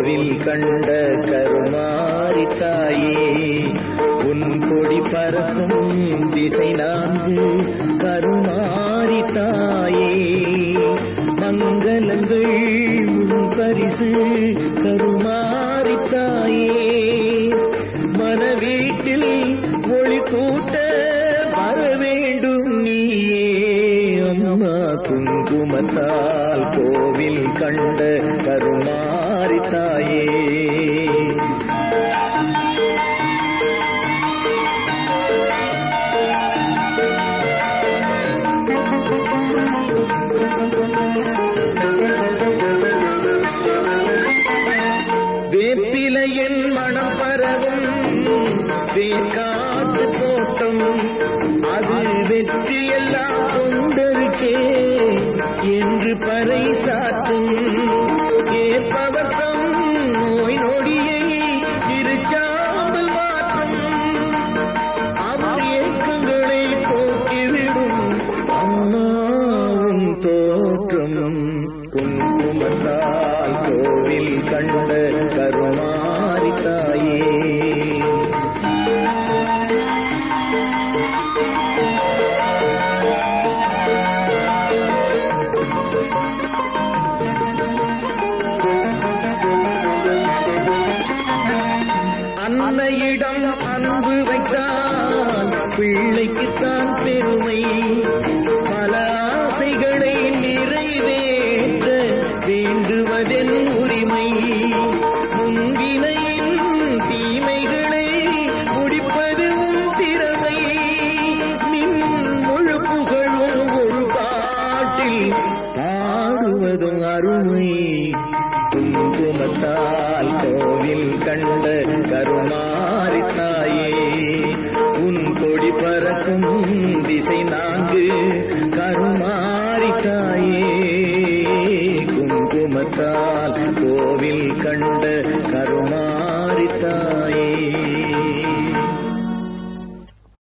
கோவில் கண்ட கருமாரி தாயே உன் கொடி பறக்கும் திசை நான்கு கருமாரி தாயே மங்களங்கள் உன் பரிசு கருமாரி தாயே மனவீட்டில் ஒளி கூட்ட வர வேண்டும் நீயே அம்மா குங்குமத்தால் கோவில் கண்ட கருமாரி தாயே வேப்பிலையின் மனம் பரவும் வேக்காட்டு தோட்டம் அது வெற்றி எல்லாம் கொண்டருக்கே என்று பறை சாற்றும் ஏற்பவர்த்தம் நோய் நொடியை இருச்சாமல் மாற்றும் அவர் ஏக்கங்களை போக்கிவிடும் அம்மாவும் தோற்றம் குங்குமத்தால் கோவில் கண்ட கருமாரி தாயே அன்னையிடம் அன்பு வைத்தால் பிள்ளைக்குத்தான் பெருமை பல ஆசைகளை நிறைவேற்ற வேண்டுவதென் உரிமை முன்வினையின் தீமைகளை முடிப்பது உன் திறமை நின் முழு புகழும் ஒரு பாட்டில் பாடுவதும் அருமை குங்குமத்தால் கோவில் கண்ட